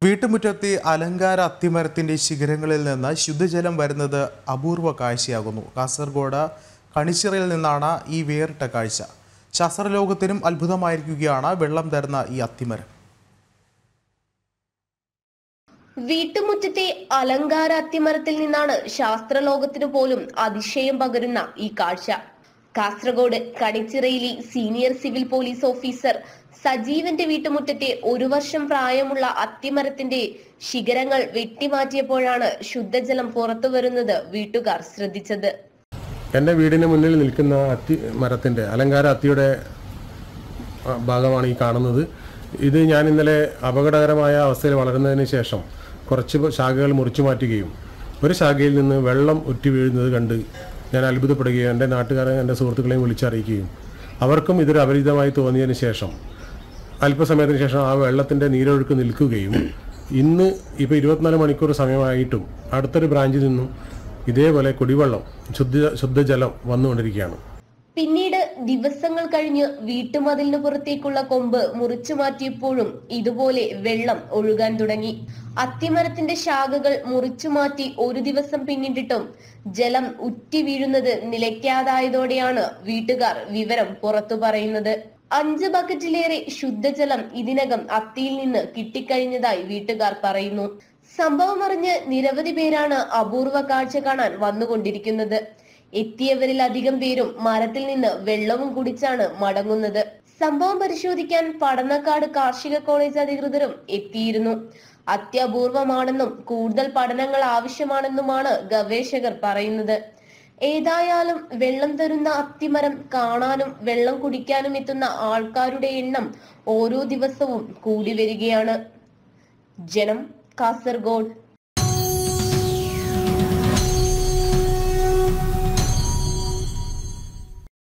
വീട്ടുമുറ്റത്തെ അലങ്കാര അത്തിമരത്തിന്റെ ശിഖരങ്ങളിൽ നിന്ന് ശുദ്ധജലം വരുന്നത് അപൂർവ കാഴ്ചയാകുന്നു കാസർഗോഡ് കണിച്ചിറയിൽ നിന്നാണ് ഈ വേറിട്ട കാഴ്ച ശാസ്ത്രലോകത്തിനും അത്ഭുതമായിരിക്കുകയാണ് വെള്ളം തരുന്ന ഈ അത്തിമരം വീട്ടുമുറ്റത്തെ അലങ്കാര അത്തിമരത്തിൽ നിന്നാണ് ശാസ്ത്രലോകത്തിനു പോലും അതിശയം പകരുന്ന ഈ കാഴ്ച കാസർഗോഡ് കണിച്ചിറയിലെ സീനിയർ സിവിൽ പോലീസ് ഓഫീസർ സജീവന്റെ വീട്ടുമുറ്റത്തെ ഒരു വർഷം പ്രായമുള്ള അത്തിമരത്തിന്റെ ശിഖരങ്ങൾ വെട്ടിമാറ്റിയപ്പോഴാണ് ശുദ്ധജലം പുറത്തു വരുന്നത് വീട്ടുകാർ ശ്രദ്ധിച്ചത് എൻ്റെ വീടിന് മുന്നിൽ നിൽക്കുന്ന അത്തി മരത്തിൻ്റെ അലങ്കാര അത്തിയുടെ ആ, ഭാഗമാണ് ഈ കാണുന്നത് ഇത് ഞാൻ ഇന്നലെ അപകടകരമായ അവസ്ഥയിൽ വളരുന്നതിന് ശേഷം കുറച്ച് ശാഖകൾ മുറിച്ചു മാറ്റുകയും ഒരു ശാഖയിൽ നിന്ന് വെള്ളം ഉറ്റി വീഴുന്നത് കണ്ട് ഞാൻ അത്ഭുതപ്പെടുകയും എൻ്റെ നാട്ടുകാരെ എൻ്റെ സുഹൃത്തുക്കളെയും വിളിച്ചറിയിക്കുകയും അവർക്കും ഇതൊരു അപരിചിതമായി തോന്നിയതിന് ശേഷം അല്പസമയത്തിന് ശേഷം ആ വെള്ളത്തിൻ്റെ നീരൊഴുക്ക് നിൽക്കുകയും ഇന്ന് ഇപ്പോൾ ഇരുപത്തിനാല് മണിക്കൂർ സമയമായിട്ടും അടുത്തൊരു ബ്രാഞ്ചിൽ നിന്നും ഇതേപോലെ കുടിവെള്ളം ശുദ്ധ ശുദ്ധജലം വന്നുകൊണ്ടിരിക്കുകയാണ് പിന്നീട് ദിവസങ്ങൾ കഴിഞ്ഞ് വീട്ടുമതിലിന് പുറത്തേക്കുള്ള കൊമ്പ് മുറിച്ചു മാറ്റിയപ്പോഴും ഇതുപോലെ വെള്ളം ഒഴുകാൻ തുടങ്ങി അത്തിമരത്തിന്റെ ശാഖകൾ മുറിച്ചു മാറ്റി ഒരു ദിവസം പിന്നിട്ടിട്ടും ജലം ഉറ്റി വീഴുന്നത് നിലയ്ക്കാതായതോടെയാണ് വീട്ടുകാർ വിവരം പുറത്തു പറയുന്നത് അഞ്ച് ബക്കറ്റിലേറെ ശുദ്ധജലം ഇതിനകം അത്തിയിൽ നിന്ന് കിട്ടിക്കഴിഞ്ഞതായി വീട്ടുകാർ പറയുന്നു സംഭവം അറിഞ്ഞ് നിരവധി പേരാണ് അപൂർവ കാഴ്ച കാണാൻ വന്നുകൊണ്ടിരിക്കുന്നത് എത്തിയവരിൽ അധികം പേരും മരത്തിൽ നിന്ന് വെള്ളവും കുടിച്ചാണ് മടങ്ങുന്നത് സംഭവം പരിശോധിക്കാൻ പടന്നക്കാട് കാർഷിക കോളേജ് അധികൃതരും എത്തിയിരുന്നു അത്യപൂർവമാണെന്നും കൂടുതൽ പഠനങ്ങൾ ആവശ്യമാണെന്നുമാണ് ഗവേഷകർ പറയുന്നത് ഏതായാലും വെള്ളം തരുന്ന അത്തിമരം കാണാനും വെള്ളം കുടിക്കാനും എത്തുന്ന ആൾക്കാരുടെ എണ്ണം ഓരോ ദിവസവും കൂടി വരികയാണ് ജനം കാസർഗോഡ്